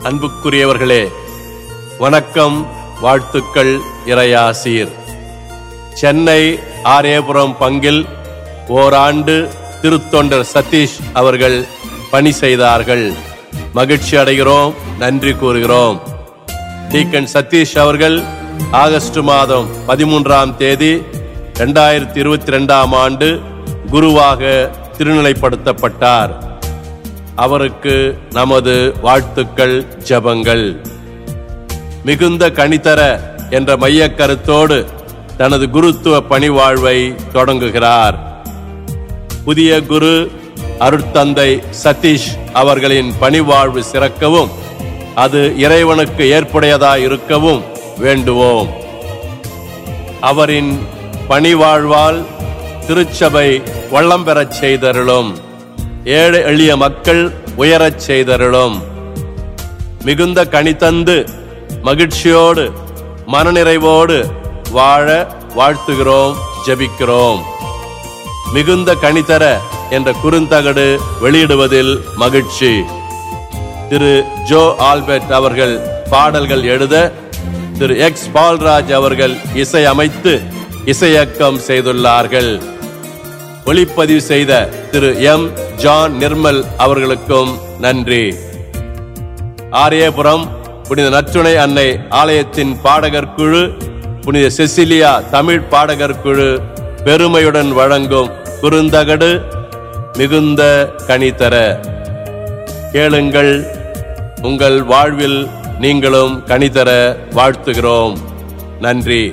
அன்புக்குரியவர்களே வணக்கம் வாழ்த்துக்கள் இறையாசீர் சென்னை ஆரேபுரம் பங்கில் ஓராண்டு திருத்தொண்டர் சதீஷ் அவர்கள் பணி செய்தார்கள் மகிழ்ச்சி அடைகிறோம் நன்றி கூறுகிறோம் டீக்கன் சதீஷ் அவர்கள் ஆகஸ்ட் மாதம் பதிமூன்றாம் தேதி இரண்டாயிரத்தி இருபத்தி ரெண்டாம் ஆண்டு குருவாக திருநிலைப்படுத்தப்பட்டார் அவருக்கு நமது வாழ்த்துக்கள் ஜெபங்கள் மிகுந்த கனிதர என்ற மையக் கருத்தோடு தனது குருத்துவ பணிவாழ்வை தொடங்குகிறார் புதிய குரு அருட்தந்தை சதீஷ் அவர்களின் பணிவாழ்வு சிறக்கவும் அது இறைவனுக்கு ஏற்புடையதாய் இருக்கவும் வேண்டுவோம் அவரின் பணிவாழ்வால் திருச்சபை வள்ளம் பெறச் செய்தருளும் ஏழை எளிய மக்கள் உயரச் செய்தருளும் மிகுந்த கனிதந்து மகிழ்ச்சியோடு மனநிறைவோடு வாழ வாழ்த்துகிறோம் ஜெபிக்கிறோம் மிகுந்த கனிதர என்ற குறுந்தகடு வெளியிடுவதில் மகிழ்ச்சி திரு ஜோ ஆல்பர்ட் அவர்கள் பாடல்கள் எழுத திரு எக்ஸ் பால்ராஜ் அவர்கள் இசை அமைத்து இசையக்கம் செய்துள்ளார்கள் ஒளிப்பதிவு செய்த திரு எம் ஜான் நிர்மல் அவர்களுக்கும் நன்றி ஆரியபுரம் புனித நற்றுணை அன்னை ஆலயத்தின் பாடகர் குழு புனித செசிலியா தமிழ் பாடகர் குழு பெருமையுடன் வழங்கும் குறுந்தகடு மிகுந்த கனிதர கேளுங்கள் உங்கள் வாழ்வில் நீங்களும் கனிதர வாழ்த்துகிறோம் நன்றி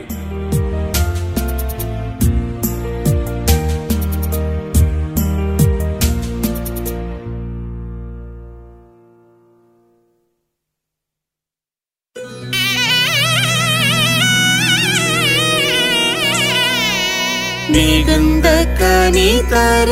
மிகுந்த கனி தர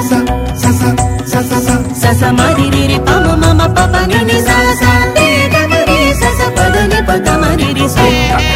Sasa maririri pama mama papa nini sasa Ega mari sasa pada ni pata mariri sa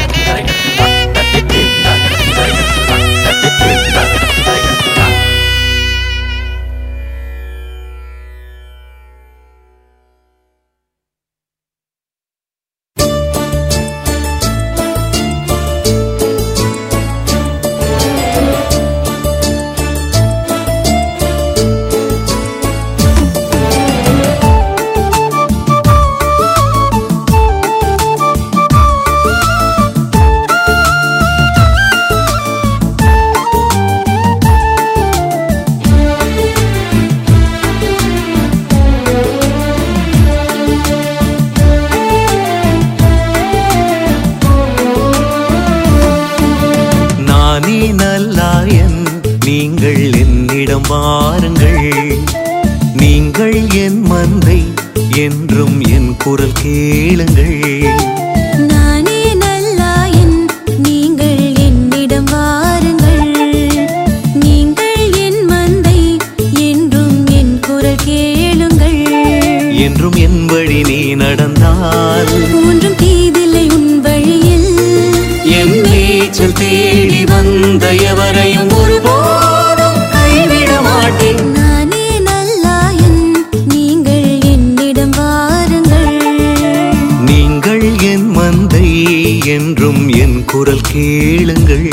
நானே நல்லாயன் நீங்கள் என்னிடம் வாருங்கள் நீங்கள் என் மந்தை என்றும் என் குரல் கேளுங்கள் நானே நல்லாயன் நீங்கள் என்னிடம் வாருங்கள் நீங்கள் என் மந்தை என்றும் என் குரல் கேளுங்கள் என்றும் என் வழி நீ நடந்தால் ஒன்றும் தீதில்லை உன் வழியில் என் நீச்சல் தேடி வந்த எவரையும் ஒருபோதும் கைவிட மாட்டேன் நானே நல்லாயன் நீங்கள் என்னிடம் வாருங்கள் நீங்கள் என் மந்தை என்றும் என் குரல் கேளுங்கள்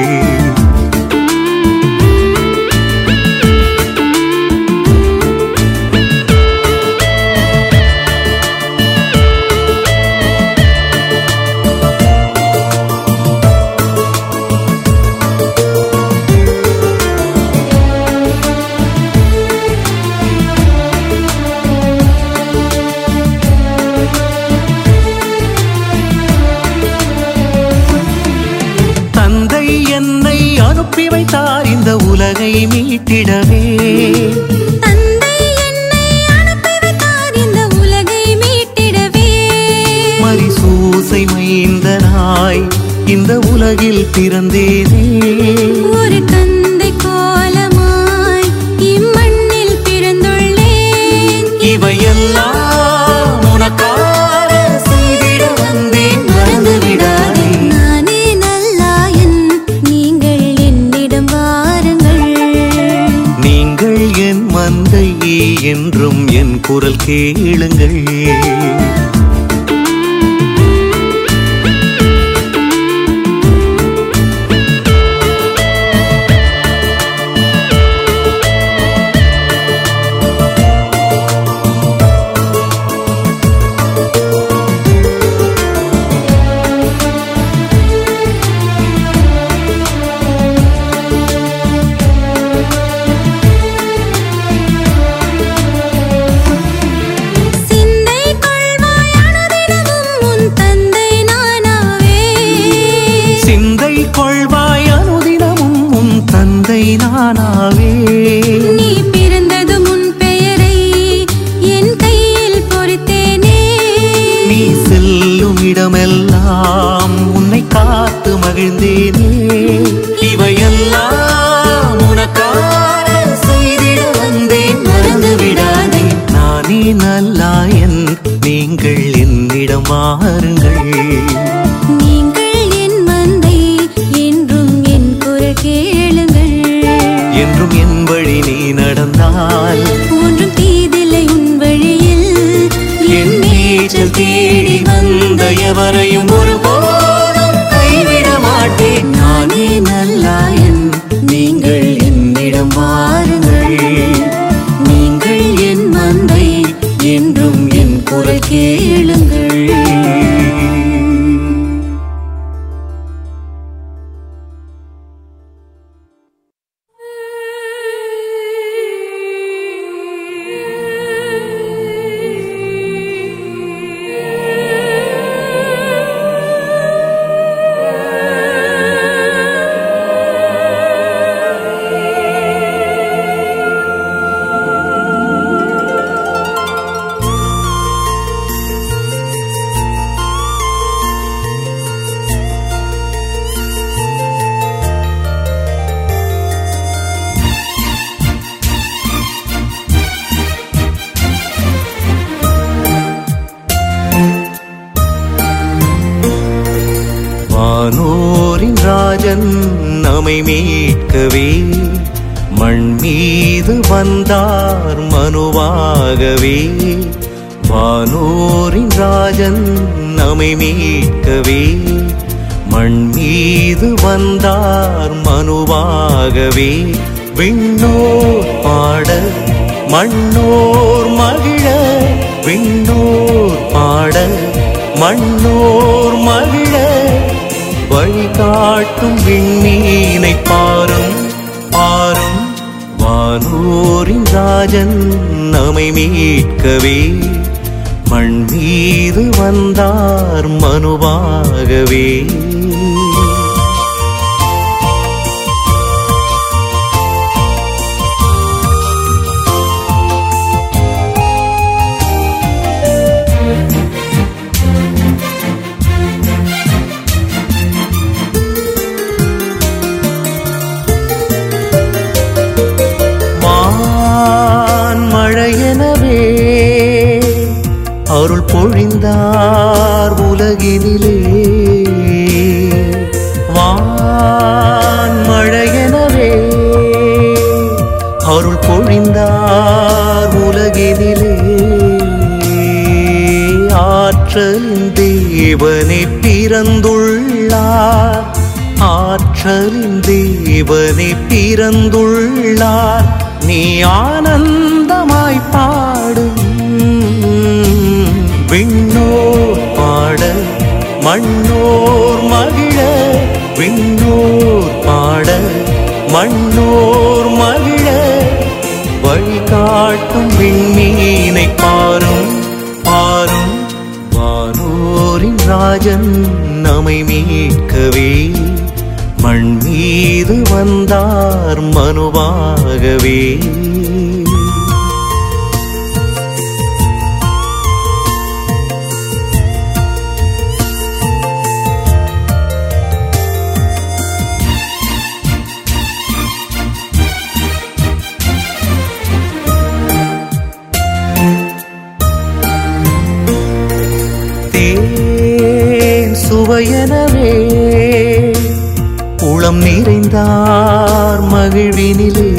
தந்தை என்னை அனுப்பி வைத்தார் இந்த உலகை மீட்டிடவே தந்தை என்னை அனுப்பி வைத்தார் இந்த உலகை மீட்டிடவே மரிசூசை மைந்தனாய் இந்த உலகில் பிறந்தேனே ஒரு தந்தை கோலமாய் இம்மண்ணில் பிறந்துள்ளேன் இவையெல்லாம் உனக்காக செய்திட வந்தேன் மறந்து விடாதே நானே நல்லாயன் நீங்கள் என்னிடம் வாருங்கள் நீங்கள் என் மந்தை என்றும் என் குரல் கேளுங்கள் சிந்தை கொள்வாய் அனுதினமும் உன் தந்தை நானாவே சிந்தை கொள்வாய் அனுதினமும் உன் தந்தை நானாவே நீ பிறந்ததும் உன் பெயரை என் கையில் பொறித்தேனே நீ செல்லும் இடமெல்லாம் உன்னை காத்து மகிழ்ந்தேனே இவையெல்லாம் உனக்காக செய்திட வந்தேன் மறந்து விடாதே நானே நல்லாயன் நீங்கள் என்னிடம் வாருங்கள் நீங்கள் என் மந்தை என்றும் என் குரல் கேளுங்கள் என்றும் என் வழி நீ நடந்தால் ஒன்றும் தீதில்லை உன் வழியில் என் நீச்சல் தேடி வந்த எவரையும் ஒருபோதும் கைவிட மாட்டேன் நானே நல்லாயன் நீங்கள் என்னிடம் வாருங்கள் நீங்கள் என் மந்தை என்றும் என் குரல் கேளுங்கள் மீது வந்தார் மனுவாகவே வானோரின் ராஜன் நம்மை மீட்கவே மண் மீது வந்தார் மனுவாகவே விண்ணோர் பாட மண்ணோர் மகிழ விண்ணோர் பாட மண்ணோர் மகிழ வழிகாட்டும் விண்ணீனை பாரும் பாரும் வானோரின் ராஜன் நம்மை மீட்கவே மண் மீது வந்தார் மனுவாகவே வான் மழையெனவே அருள் பொழிந்தார் உலகினிலே வான் மழையெனவே அருள் பொழிந்தார் உலகினிலே ஆற்றலின் தேவனை பிறந்துள்ளார் ஆற்றலின் தேவனை பிறந்துள்ளார் நீ ஆனந்தமாய் பாடும் விண்ணோர் பாட மண்ணோர் மகிழ விண்ணோர் பாட மண்ணோர் மகிழ வழிகாட்டும் விண்ணீனை பாரும் பாரும் வானோரின் ராஜன் நம்மை மீட்கவே மண் மீது வந்தார் மனுவாகவே தேன் சுவையனவே உளம் நிறைந்தார் மகிழ்வினிலே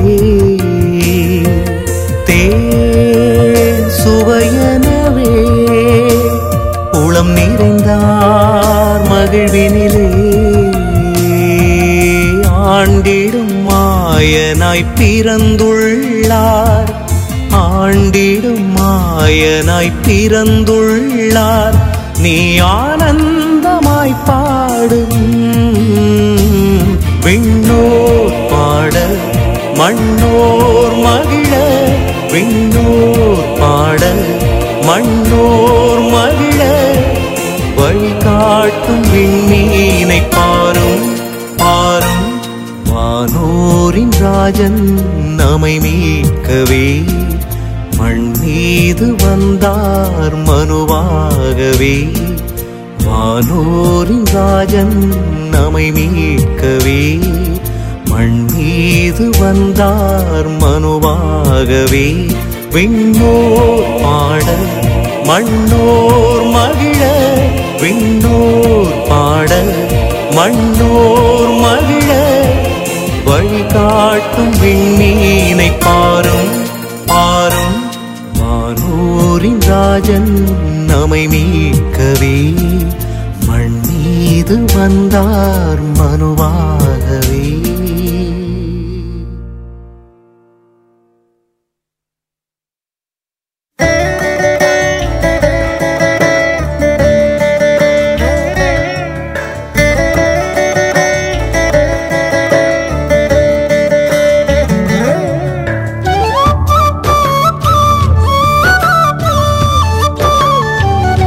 தேன் சுவையனவே உளம் நிறைந்தார் மகிழ்வினிலே ஆண்டிடும் மாயனாய் பிறந்துள்ளார் ஆண்டிடும் மாயனாய் பிறந்துள்ளார் நீ ஆனந்தமாய் பாடும் விண்ணோர் பாட மண்ணோர் மகிழ விண்ணோர் பாட மண்ணோர் மகிழ வழிகாட்டும் விண்ணீனை பாரும் பாரும் வானோரின் ராஜன் நம்மை மீட்கவே மண் மீது வந்தார் மனுவாகவே வானோரின் ராஜன் நம்மை மீட்கவே மண் மீது வந்தார் மனுவாகவே விண்ணோர் பாட மண்ணோர் மகிழ விண்ணோர் பாட மண்ணோர் மகிழ வழிகாட்டும் விண்ணீனை பாரும் பாரும் வானோரின் ராஜன் நம்மை மீட்கவே மண் மீது வந்தார் மனுவாகவே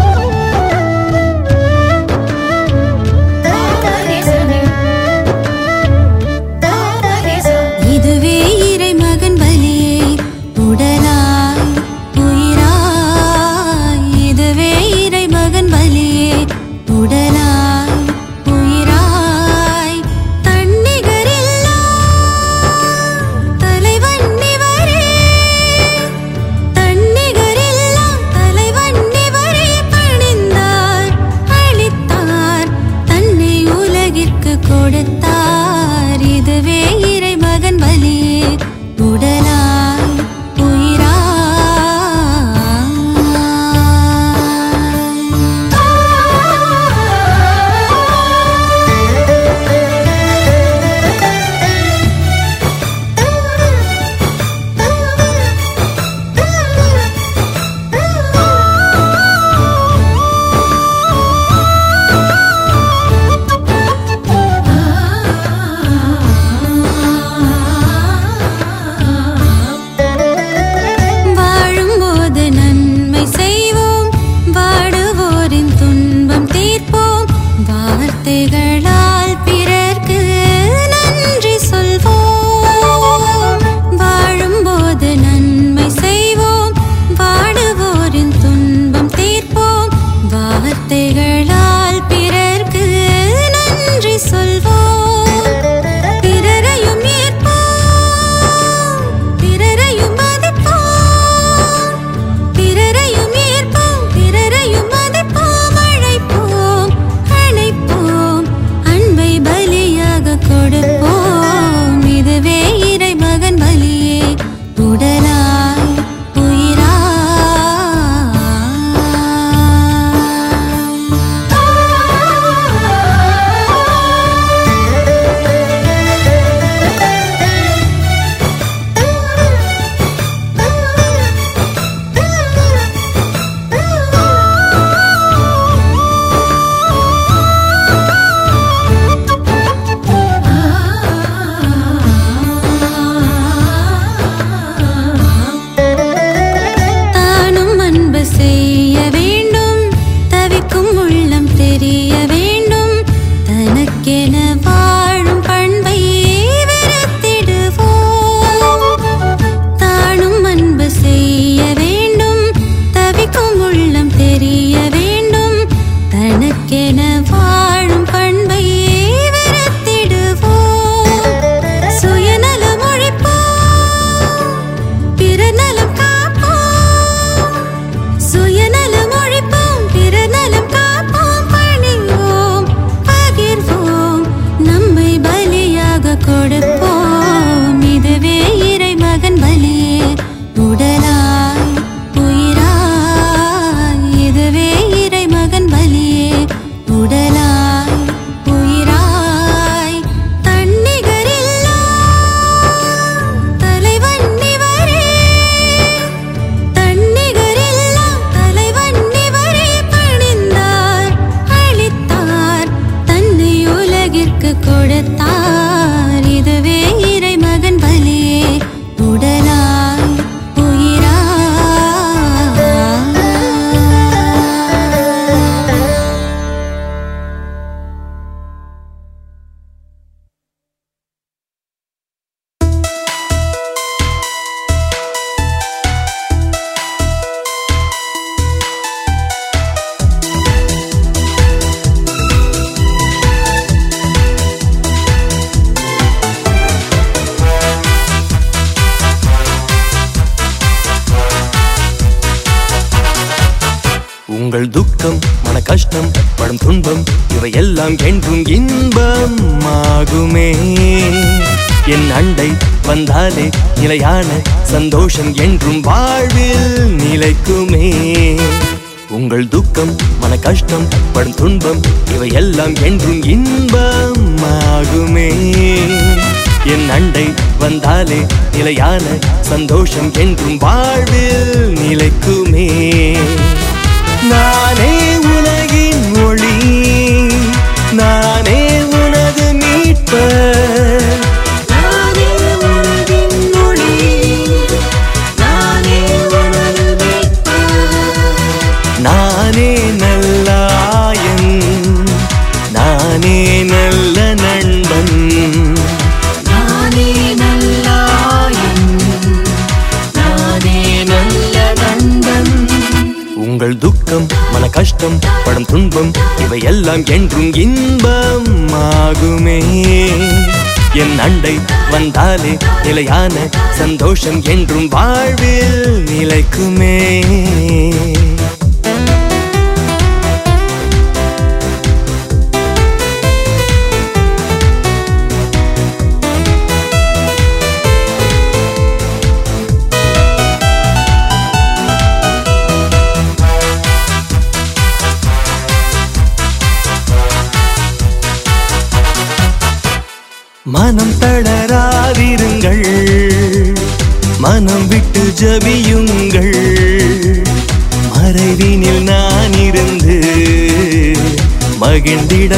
Thank you. உங்கள் துக்கம் மன கஷ்டம் படும் துன்பம் இவையெல்லாம் என்றும் இன்பம் ஆகுமே என் அண்டை வந்தாலே நிலையான சந்தோஷம் என்றும் வாழ்வில் நிலைக்குமே உங்கள் துக்கம் மன கஷ்டம் படும் துன்பம் இவையெல்லாம் என்றும் இன்பம் ஆகுமே என் அண்டை வந்தாலே நிலையான சந்தோஷம் என்றும் வாழ்வில் நிலைக்குமே நானே உலகின் ஒளி நானே உனது மீட்பர் நானே உலகின் ஒளி நானே உனது மீட்பர் நானே நல்லாயன் நானே நல்ல நண்பன் நானே நல்லாயன் நானே நல்ல நண்பன் உங்கள் துக்கம் மன கஷ்டம் படும் துன்பம் இவையெல்லாம் என்றும் இன்பம் ஆகுமே என் அண்டை வந்தாலே நிலையான சந்தோஷம் என்றும் வாழ்வில் நிலைக்குமே மனம் தளராதிருங்கள் மனம் விட்டு ஜபியுங்கள் மறைவினில் நான் இருந்து மகிழ்ந்திட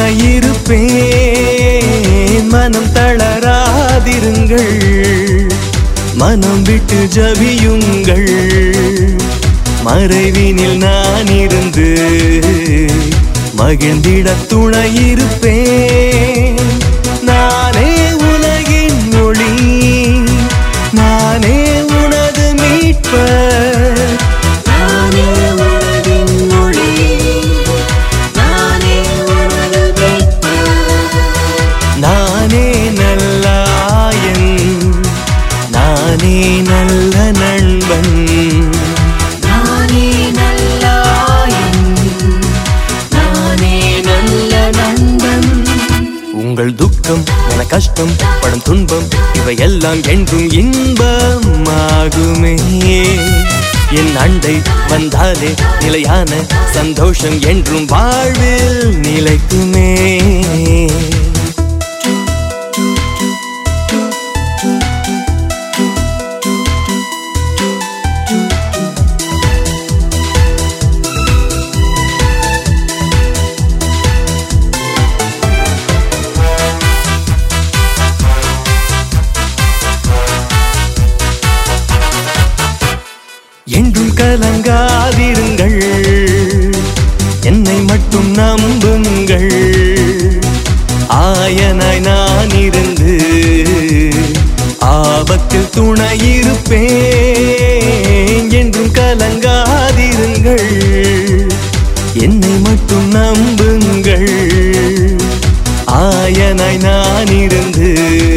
துணையிருப்பேன் மனம் தளராதிருங்கள் மனம் விட்டு ஜபியுங்கள் மறைவினில் நான் இருந்து மகிழ்ந்திட துணையிருப்பேன் நானே உலகின் ஒளி நானே உனது மீட்பர் நானே உலகின் ஒளி நானே உனது மீட்பர் நானே நல்லாயன் நானே நல்ல நண்பன் நானே நல்லாயன் நானே நல்ல நண்பன் உங்கள் துக்கம் மன கஷ்டம் படும் துன்பம் இவையெல்லாம் என்றும் இன்பம் ஆகுமே என் அண்டை வந்தாலே நிலையான சந்தோஷம் என்றும் வாழ்வில் நிலைக்குமே என்றும் கலங்காதிருங்கள் என்னை மட்டும் நம்புங்கள் ஆயனாய் நான் இருந்து ஆபத்தில் துணையிருப்பேன் என்றும் கலங்காதிருங்கள் என்னை மட்டும் நம்புங்கள் ஆயனாய் நான் இருந்து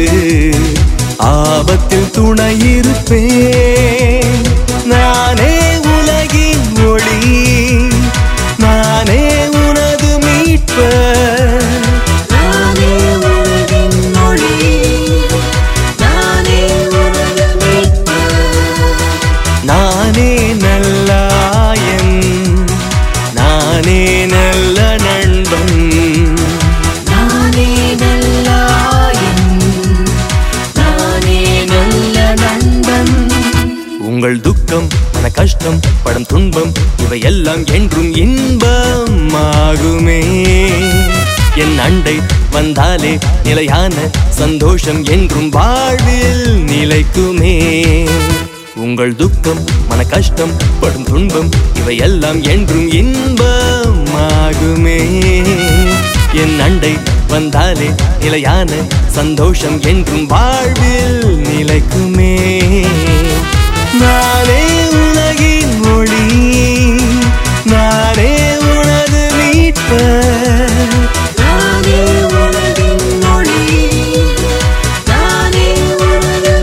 ஆபத்தில் துணையிருப்பேன் நானே உலகின் ஒளி நானே உனது மீட்பர் நானே உலகின் ஒளி நானே உனது மீட்பர் நானே நல்லாயன் நானே நல்ல நண்பன் நானே நல்லாயன் நானே நல்ல நண்பன் உங்கள் துக்கம் மன கஷ்டம் படும் துன்பம் இவையெல்லாம் என்றும் இன்பம் ஆகுமே என் அண்டை வந்தாலே நிலையான சந்தோஷம் என்றும் வாழ்வில் நிலைக்குமே உங்கள் துக்கம் மன கஷ்டம் படும் துன்பம் இவையெல்லாம் என்றும் இன்பம் ஆகுமே என் அண்டை வந்தாலே நிலையான சந்தோஷம் என்றும் வாழ்வில் நிலைக்குமே நானே உலகின் ஒளி நானே உனது மீட்பர் நானே உலகின் ஒளி நானே உனது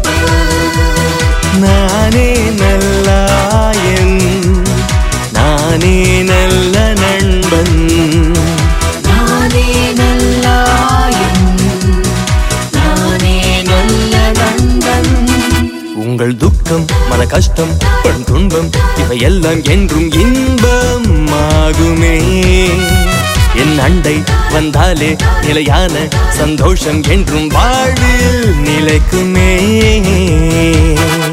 மீட்பர் நானே நல்லாயன் நானே நானே நல்ல நண்பன் நானே நல்லாயன் நானே நல்ல நண்பன் உங்கள் துக்கம் மன கஷ்டம் படும் துன்பம் இவையெல்லாம் என்றும் இன்பம் ஆகுமே என் அண்டை வந்தாலே நிலையான சந்தோஷம் என்றும் வாழ்வில் நிலைக்குமே